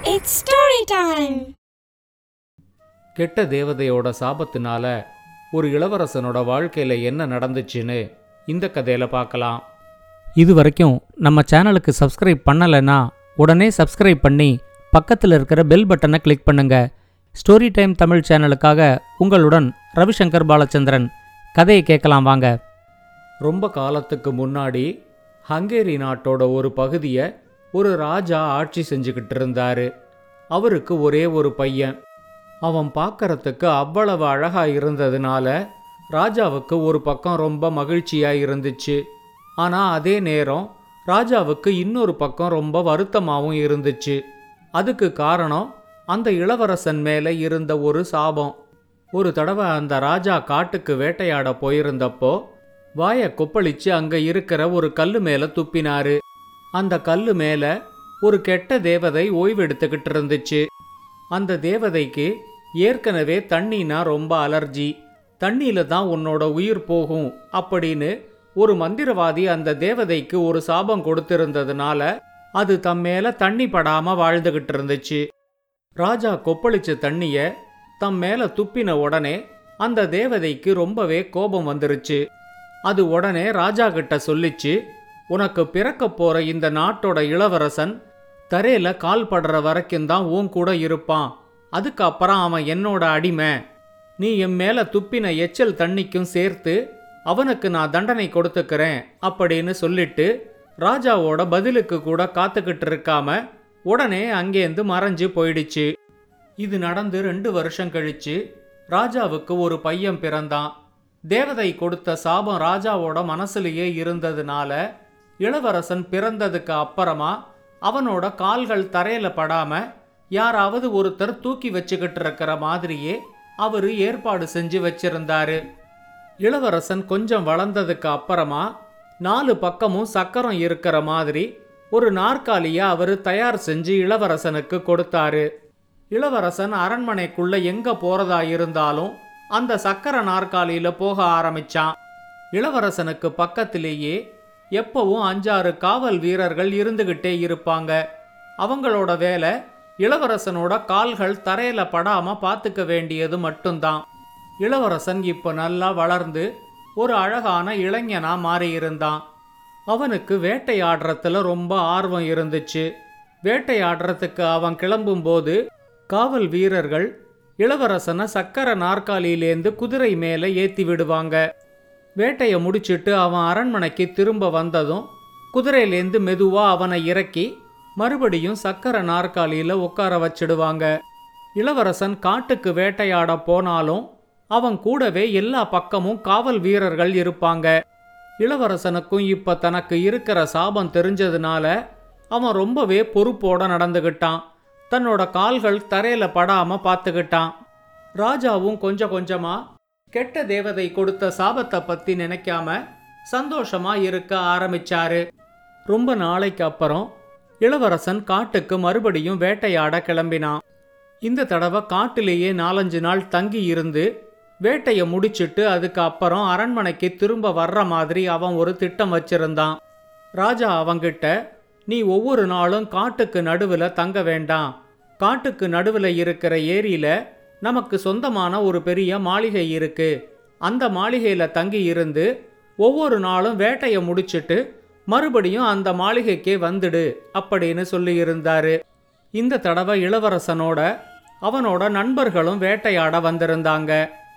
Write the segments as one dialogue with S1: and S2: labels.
S1: It's story time.
S2: கெட்ட தேவதையோட சாபத்தினால ஒரு இளவரசனோட வாழ்க்கையில என்ன நடந்துச்சுன்னு இந்த கதையில பார்க்கலாம் இது வரைக்கும் நம்ம சேனலுக்கு சப்ஸ்கிரைப் பண்ணலைன்னா உடனே சப்ஸ்கிரைப் பண்ணி பக்கத்தில் இருக்கிற பெல் பட்டனை கிளிக் பண்ணுங்க ஸ்டோரி டைம் தமிழ் சேனலுக்காக உங்களுடன் ரவிசங்கர் பாலச்சந்திரன் கதையை கேட்கலாம் வாங்க ரொம்ப காலத்துக்கு முன்னாடி ஹங்கேரி நாட்டோட ஒரு பகுதியை ஒரு ராஜா ஆட்சி செஞ்சுக்கிட்டு இருந்தாரு அவருக்கு ஒரே ஒரு பையன் அவன் பார்க்கறதுக்கு அவ்வளவு அழகா இருந்ததுனால ராஜாவுக்கு ஒரு பக்கம் ரொம்ப மகிழ்ச்சியா இருந்துச்சு ஆனா அதே நேரம் ராஜாவுக்கு இன்னொரு பக்கம் ரொம்ப வருத்தமாகவும் இருந்துச்சு அதுக்கு காரணம் அந்த இளவரசன் மேலே இருந்த ஒரு சாபம் ஒரு தடவை அந்த ராஜா காட்டுக்கு வேட்டையாட போயிருந்தப்போ வாயை கொப்பளிச்சு அங்க இருக்கிற ஒரு கல்லு மேல துப்பினாரு அந்த கல்லு மேல ஒரு கெட்ட தேவதை ஓய்வெடுத்துக்கிட்டு இருந்துச்சு அந்த தேவதைக்கு ஏற்கனவே தண்ணினா ரொம்ப அலர்ஜி தண்ணியில தான் உன்னோட உயிர் போகும் அப்படின்னு ஒரு மந்திரவாதி அந்த தேவதைக்கு ஒரு சாபம் கொடுத்திருந்ததுனால அது தம் மேல தண்ணி படாம வாழ்ந்துகிட்டு இருந்துச்சு ராஜா கொப்பளிச்ச தண்ணிய தம் மேல துப்பின உடனே அந்த தேவதைக்கு ரொம்பவே கோபம் வந்துருச்சு அது உடனே ராஜா கிட்ட சொல்லிச்சு உனக்கு பிறக்க போற இந்த நாட்டோட இளவரசன் தரையில கால் படுற வரைக்கும் தான் உன் கூட இருப்பான் அதுக்கப்புறம் அவன் என்னோட அடிமை நீ என் மேல துப்பின எச்சல் தண்ணிக்கும் சேர்த்து அவனுக்கு நான் தண்டனை கொடுத்துக்கிறேன் அப்படின்னு சொல்லிட்டு ராஜாவோட பதிலுக்கு கூட காத்துக்கிட்டு இருக்காம உடனே அங்கேருந்து மறைஞ்சு போயிடுச்சு இது நடந்து ரெண்டு வருஷம் கழிச்சு ராஜாவுக்கு ஒரு பையன் பிறந்தான் தேவதை கொடுத்த சாபம் ராஜாவோட மனசுலயே இருந்ததுனால இளவரசன் பிறந்ததுக்கு அப்புறமா அவனோட கால்கள் தரையில படாம யாராவது ஒருத்தர் தூக்கி வச்சுக்கிட்டு இருக்கிற மாதிரியே அவரு ஏற்பாடு செஞ்சு வச்சிருந்தாரு இளவரசன் கொஞ்சம் வளர்ந்ததுக்கு அப்புறமா நாலு பக்கமும் சக்கரம் இருக்கிற மாதிரி ஒரு நாற்காலிய அவரு தயார் செஞ்சு இளவரசனுக்கு கொடுத்தாரு இளவரசன் அரண்மனைக்குள்ள எங்க போறதா இருந்தாலும் அந்த சக்கர நாற்காலியில போக ஆரம்பிச்சான் இளவரசனுக்கு பக்கத்திலேயே எப்பவும் அஞ்சாறு காவல் வீரர்கள் இருந்துகிட்டே இருப்பாங்க அவங்களோட வேலை இளவரசனோட கால்கள் தரையில படாம பார்த்துக்க வேண்டியது மட்டும்தான் இளவரசன் இப்ப நல்லா வளர்ந்து ஒரு அழகான இளைஞனா மாறியிருந்தான் அவனுக்கு வேட்டையாடுறதுல ரொம்ப ஆர்வம் இருந்துச்சு வேட்டையாடுறதுக்கு அவன் கிளம்பும்போது காவல் வீரர்கள் இளவரசனை சக்கர நாற்காலியிலேந்து குதிரை மேலே ஏத்தி விடுவாங்க வேட்டையை முடிச்சிட்டு அவன் அரண்மனைக்கு திரும்ப வந்ததும் குதிரையிலேந்து மெதுவா அவனை இறக்கி மறுபடியும் சக்கர நாற்காலியில உட்கார வச்சிடுவாங்க இளவரசன் காட்டுக்கு வேட்டையாட போனாலும் அவன் கூடவே எல்லா பக்கமும் காவல் வீரர்கள் இருப்பாங்க இளவரசனுக்கும் இப்ப தனக்கு இருக்கிற சாபம் தெரிஞ்சதுனால அவன் ரொம்பவே பொறுப்போட நடந்துகிட்டான் தன்னோட கால்கள் தரையில படாம பார்த்துக்கிட்டான் ராஜாவும் கொஞ்சம் கொஞ்சமா கெட்ட தேவதை கொடுத்த சாபத்தை பத்தி நினைக்காம சந்தோஷமா இருக்க ஆரம்பிச்சாரு ரொம்ப நாளைக்கு அப்புறம் இளவரசன் காட்டுக்கு மறுபடியும் வேட்டையாட கிளம்பினான் இந்த தடவை காட்டிலேயே நாலஞ்சு நாள் தங்கி இருந்து வேட்டையை முடிச்சிட்டு அதுக்கு அப்புறம் அரண்மனைக்கு திரும்ப வர்ற மாதிரி அவன் ஒரு திட்டம் வச்சிருந்தான் ராஜா அவங்கிட்ட நீ ஒவ்வொரு நாளும் காட்டுக்கு நடுவில் தங்க வேண்டாம் காட்டுக்கு நடுவில் இருக்கிற ஏரியில நமக்கு சொந்தமான ஒரு பெரிய மாளிகை இருக்கு அந்த மாளிகையில தங்கி இருந்து ஒவ்வொரு நாளும் வேட்டையை முடிச்சிட்டு மறுபடியும் அந்த மாளிகைக்கே வந்துடு அப்படின்னு சொல்லியிருந்தாரு இந்த தடவை இளவரசனோட அவனோட நண்பர்களும் வேட்டையாட வந்திருந்தாங்க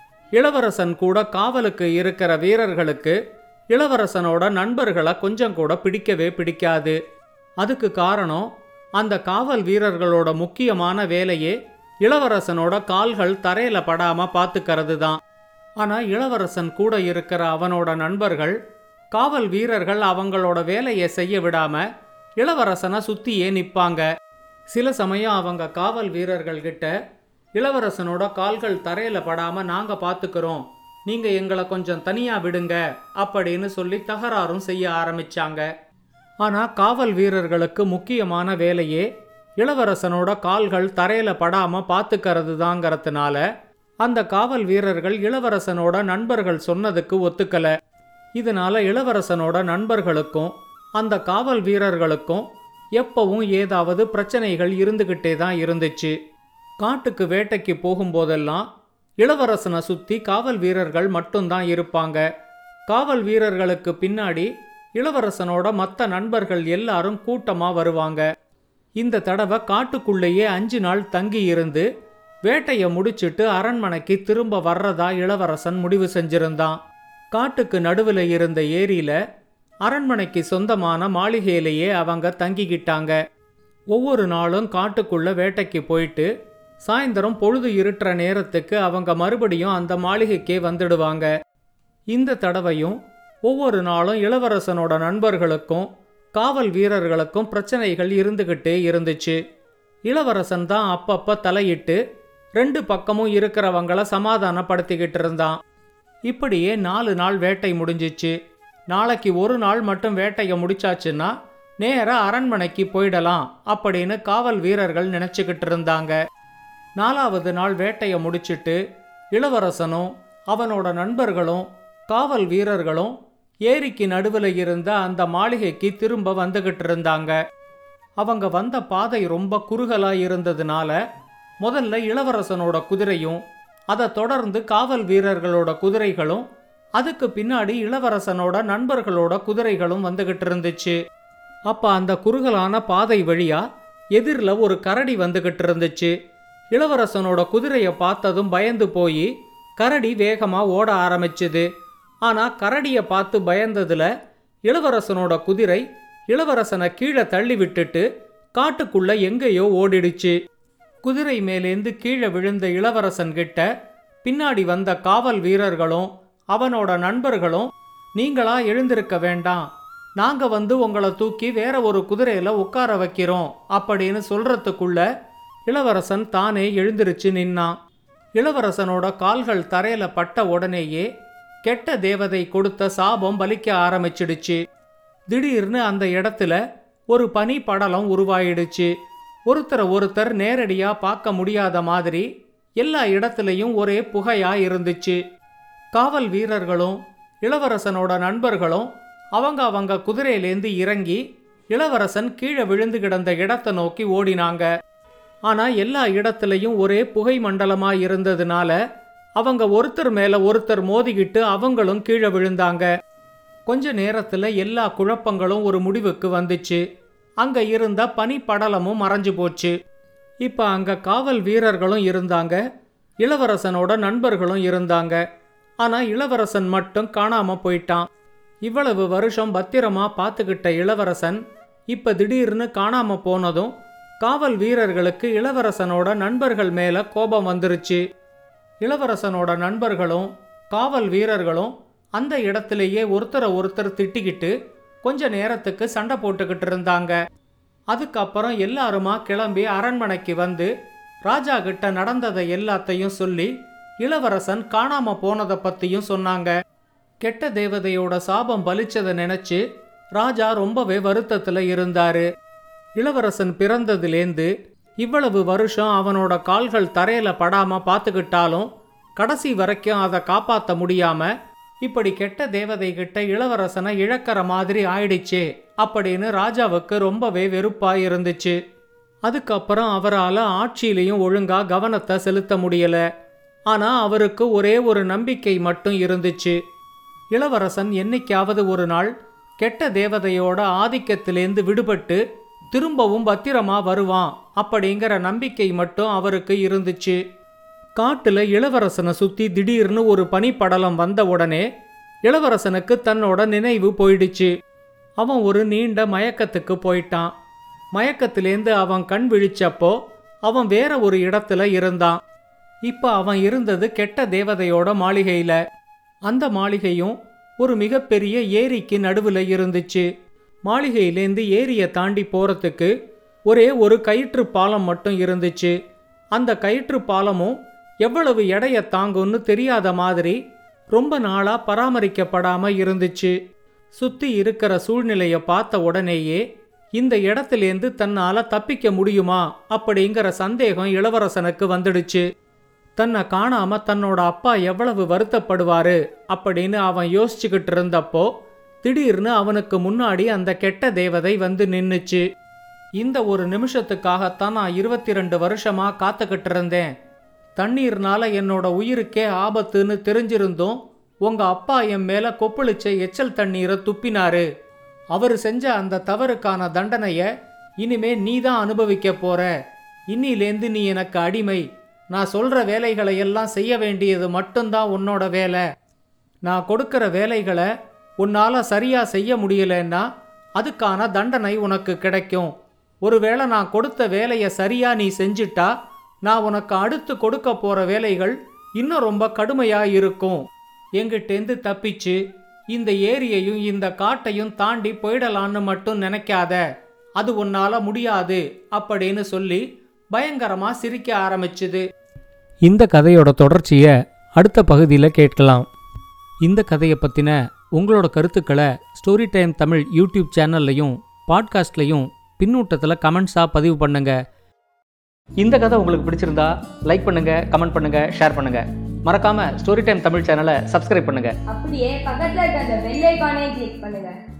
S2: இளவரசன் கூட காவலுக்கு இருக்கிற வீரர்களுக்கு இளவரசனோட நண்பர்களை கொஞ்சம் கூட பிடிக்கவே பிடிக்காது அதுக்கு காரணம் அந்த காவல் வீரர்களோட முக்கியமான வேலையே இளவரசனோட கால்கள் தரையில படாம பாத்துக்கிறது தான் ஆனா இளவரசன் கூட இருக்கிற அவனோட நண்பர்கள் காவல் வீரர்கள் அவங்களோட வேலையை செய்ய விடாம இளவரசனை சுத்தியே நிப்பாங்க சில சமயம் அவங்க காவல் வீரர்கள் கிட்ட இளவரசனோட கால்கள் தரையில படாம நாங்க பாத்துக்கிறோம் நீங்க எங்களை கொஞ்சம் தனியா விடுங்க அப்படின்னு சொல்லி தகராறும் செய்ய ஆரம்பிச்சாங்க ஆனா காவல் வீரர்களுக்கு முக்கியமான வேலையே இளவரசனோட கால்கள் தரையில படாம பாத்துக்கிறது தாங்கிறதுனால அந்த காவல் வீரர்கள் இளவரசனோட நண்பர்கள் சொன்னதுக்கு ஒத்துக்கல இதனால இளவரசனோட நண்பர்களுக்கும் அந்த காவல் வீரர்களுக்கும் எப்பவும் ஏதாவது பிரச்சனைகள் இருந்துகிட்டே தான் இருந்துச்சு காட்டுக்கு வேட்டைக்கு போகும்போதெல்லாம் இளவரசனை சுத்தி காவல் வீரர்கள் மட்டும்தான் இருப்பாங்க காவல் வீரர்களுக்கு பின்னாடி இளவரசனோட மற்ற நண்பர்கள் எல்லாரும் கூட்டமா வருவாங்க இந்த தடவை காட்டுக்குள்ளேயே அஞ்சு நாள் தங்கி இருந்து வேட்டைய முடிச்சிட்டு அரண்மனைக்கு திரும்ப வர்றதா இளவரசன் முடிவு செஞ்சிருந்தான் காட்டுக்கு நடுவில் இருந்த ஏரியில அரண்மனைக்கு சொந்தமான மாளிகையிலேயே அவங்க தங்கிக்கிட்டாங்க ஒவ்வொரு நாளும் காட்டுக்குள்ள வேட்டைக்கு போயிட்டு சாயந்தரம் பொழுது இருட்டுற நேரத்துக்கு அவங்க மறுபடியும் அந்த மாளிகைக்கே வந்துடுவாங்க இந்த தடவையும் ஒவ்வொரு நாளும் இளவரசனோட நண்பர்களுக்கும் காவல் வீரர்களுக்கும் பிரச்சனைகள் இருந்துகிட்டே இருந்துச்சு இளவரசன் தான் அப்பப்ப தலையிட்டு ரெண்டு பக்கமும் இருக்கிறவங்கள சமாதானப்படுத்திக்கிட்டு இருந்தான் இப்படியே நாலு நாள் வேட்டை முடிஞ்சிச்சு நாளைக்கு ஒரு நாள் மட்டும் வேட்டையை முடிச்சாச்சுன்னா நேரா அரண்மனைக்கு போயிடலாம் அப்படின்னு காவல் வீரர்கள் நினைச்சுக்கிட்டு இருந்தாங்க நாலாவது நாள் வேட்டையை முடிச்சிட்டு இளவரசனும் அவனோட நண்பர்களும் காவல் வீரர்களும் ஏரிக்கு நடுவில் இருந்த அந்த மாளிகைக்கு திரும்ப வந்துகிட்டு இருந்தாங்க அவங்க வந்த பாதை ரொம்ப குறுகலா இருந்ததுனால முதல்ல இளவரசனோட குதிரையும் அதை தொடர்ந்து காவல் வீரர்களோட குதிரைகளும் அதுக்கு பின்னாடி இளவரசனோட நண்பர்களோட குதிரைகளும் வந்துகிட்டு இருந்துச்சு அப்ப அந்த குறுகலான பாதை வழியா எதிரில் ஒரு கரடி வந்துகிட்டு இருந்துச்சு இளவரசனோட குதிரையை பார்த்ததும் பயந்து போய் கரடி வேகமா ஓட ஆரம்பிச்சுது ஆனா கரடியை பார்த்து பயந்ததுல இளவரசனோட குதிரை இளவரசனை கீழே தள்ளி விட்டுட்டு காட்டுக்குள்ள எங்கேயோ ஓடிடுச்சு குதிரை மேலேந்து கீழே விழுந்த இளவரசன் கிட்ட பின்னாடி வந்த காவல் வீரர்களும் அவனோட நண்பர்களும் நீங்களா எழுந்திருக்க வேண்டாம் நாங்க வந்து உங்களை தூக்கி வேற ஒரு குதிரையில உட்கார வைக்கிறோம் அப்படின்னு சொல்றதுக்குள்ள இளவரசன் தானே எழுந்திருச்சு நின்னான் இளவரசனோட கால்கள் தரையில பட்ட உடனேயே கெட்ட தேவதை கொடுத்த சாபம் பலிக்க ஆரம்பிச்சிடுச்சு திடீர்னு அந்த இடத்துல ஒரு பனி படலம் உருவாயிடுச்சு ஒருத்தரை ஒருத்தர் நேரடியா பார்க்க முடியாத மாதிரி எல்லா இடத்துலையும் ஒரே புகையா இருந்துச்சு காவல் வீரர்களும் இளவரசனோட நண்பர்களும் அவங்க அவங்க குதிரையிலேந்து இறங்கி இளவரசன் கீழே விழுந்து கிடந்த இடத்தை நோக்கி ஓடினாங்க ஆனா எல்லா இடத்துலையும் ஒரே புகை மண்டலமா இருந்ததுனால அவங்க ஒருத்தர் மேல ஒருத்தர் மோதிக்கிட்டு அவங்களும் கீழே விழுந்தாங்க கொஞ்ச நேரத்துல எல்லா குழப்பங்களும் ஒரு முடிவுக்கு வந்துச்சு அங்க இருந்த பனி படலமும் மறைஞ்சு போச்சு இப்ப அங்க காவல் வீரர்களும் இருந்தாங்க இளவரசனோட நண்பர்களும் இருந்தாங்க ஆனா இளவரசன் மட்டும் காணாம போயிட்டான் இவ்வளவு வருஷம் பத்திரமா பார்த்துக்கிட்ட இளவரசன் இப்ப திடீர்னு காணாம போனதும் காவல் வீரர்களுக்கு இளவரசனோட நண்பர்கள் மேல கோபம் வந்துருச்சு இளவரசனோட நண்பர்களும் காவல் வீரர்களும் அந்த இடத்திலேயே ஒருத்தரை ஒருத்தர் திட்டிக்கிட்டு கொஞ்ச நேரத்துக்கு சண்டை போட்டுக்கிட்டு இருந்தாங்க அதுக்கப்புறம் எல்லாருமா கிளம்பி அரண்மனைக்கு வந்து ராஜா கிட்ட நடந்ததை எல்லாத்தையும் சொல்லி இளவரசன் காணாம போனதை பத்தியும் சொன்னாங்க கெட்ட தேவதையோட சாபம் பலிச்சதை நினைச்சு ராஜா ரொம்பவே வருத்தத்துல இருந்தாரு இளவரசன் பிறந்ததுலேந்து இவ்வளவு வருஷம் அவனோட கால்கள் தரையில படாம பார்த்துக்கிட்டாலும் கடைசி வரைக்கும் அதை காப்பாத்த முடியாம இப்படி கெட்ட தேவதை கிட்ட இளவரசனை இழக்கிற மாதிரி ஆயிடுச்சே அப்படின்னு ராஜாவுக்கு ரொம்பவே வெறுப்பா இருந்துச்சு அதுக்கப்புறம் அவரால் ஆட்சியிலையும் ஒழுங்கா கவனத்தை செலுத்த முடியல ஆனா அவருக்கு ஒரே ஒரு நம்பிக்கை மட்டும் இருந்துச்சு இளவரசன் என்னைக்காவது ஒரு நாள் கெட்ட தேவதையோட ஆதிக்கத்திலேந்து விடுபட்டு திரும்பவும் பத்திரமா வருவான் அப்படிங்கிற நம்பிக்கை மட்டும் அவருக்கு இருந்துச்சு காட்டுல இளவரசனை சுத்தி திடீர்னு ஒரு பனிப்படலம் வந்த உடனே இளவரசனுக்கு தன்னோட நினைவு போயிடுச்சு அவன் ஒரு நீண்ட மயக்கத்துக்கு போயிட்டான் மயக்கத்திலேந்து அவன் கண் விழிச்சப்போ அவன் வேற ஒரு இடத்துல இருந்தான் இப்ப அவன் இருந்தது கெட்ட தேவதையோட மாளிகையில அந்த மாளிகையும் ஒரு மிகப்பெரிய ஏரிக்கு நடுவுல இருந்துச்சு மாளிகையிலேந்து ஏரியை தாண்டி போறதுக்கு ஒரே ஒரு கயிற்று பாலம் மட்டும் இருந்துச்சு அந்த கயிற்று பாலமும் எவ்வளவு எடைய தாங்கும்னு தெரியாத மாதிரி ரொம்ப நாளா பராமரிக்கப்படாம இருந்துச்சு சுத்தி இருக்கிற சூழ்நிலைய பார்த்த உடனேயே இந்த இடத்திலேந்து தன்னால தப்பிக்க முடியுமா அப்படிங்கிற சந்தேகம் இளவரசனுக்கு வந்துடுச்சு தன்னை காணாம தன்னோட அப்பா எவ்வளவு வருத்தப்படுவாரு அப்படின்னு அவன் யோசிச்சுக்கிட்டு இருந்தப்போ திடீர்னு அவனுக்கு முன்னாடி அந்த கெட்ட தேவதை வந்து நின்னுச்சு இந்த ஒரு நிமிஷத்துக்காகத்தான் நான் இருபத்தி ரெண்டு வருஷமா காத்துக்கிட்டு இருந்தேன் தண்ணீர்னால என்னோட உயிருக்கே ஆபத்துன்னு தெரிஞ்சிருந்தும் உங்க அப்பா என் மேல கொப்பளிச்ச எச்சல் தண்ணீரை துப்பினாரு அவர் செஞ்ச அந்த தவறுக்கான தண்டனைய இனிமே நீ தான் அனுபவிக்க போற இன்னிலேந்து நீ எனக்கு அடிமை நான் சொல்ற வேலைகளை எல்லாம் செய்ய வேண்டியது மட்டும்தான் உன்னோட வேலை நான் கொடுக்கிற வேலைகளை உன்னால சரியா செய்ய முடியலன்னா அதுக்கான தண்டனை உனக்கு கிடைக்கும் ஒருவேளை நான் கொடுத்த வேலையை சரியா நீ செஞ்சிட்டா நான் உனக்கு அடுத்து கொடுக்க போற வேலைகள் இன்னும் ரொம்ப கடுமையா இருக்கும் எங்கிட்டேந்து தப்பிச்சு இந்த ஏரியையும் இந்த காட்டையும் தாண்டி போயிடலான்னு மட்டும் நினைக்காத அது உன்னால முடியாது அப்படின்னு சொல்லி பயங்கரமா சிரிக்க ஆரம்பிச்சுது இந்த கதையோட தொடர்ச்சியை அடுத்த பகுதியில் கேட்கலாம் இந்த கதையை பற்றின உங்களோட கருத்துக்களை ஸ்டோரி டைம் தமிழ் யூடியூப் சேனல்லையும் பாட்காஸ்ட்லையும் பின்னூட்டத்தில் கமெண்ட்ஸாக பதிவு பண்ணுங்க இந்த கதை உங்களுக்கு பிடிச்சிருந்தா லைக் பண்ணுங்க கமெண்ட் பண்ணுங்க ஷேர் பண்ணுங்க மறக்காம ஸ்டோரி டைம் தமிழ் சேனலை சப்ஸ்கிரைப் பண்ணுங்க
S1: அப்படியே பக்கத்துல இருக்க அந்த பெல் ஐகானையும் கிளிக் பண்ணுங்க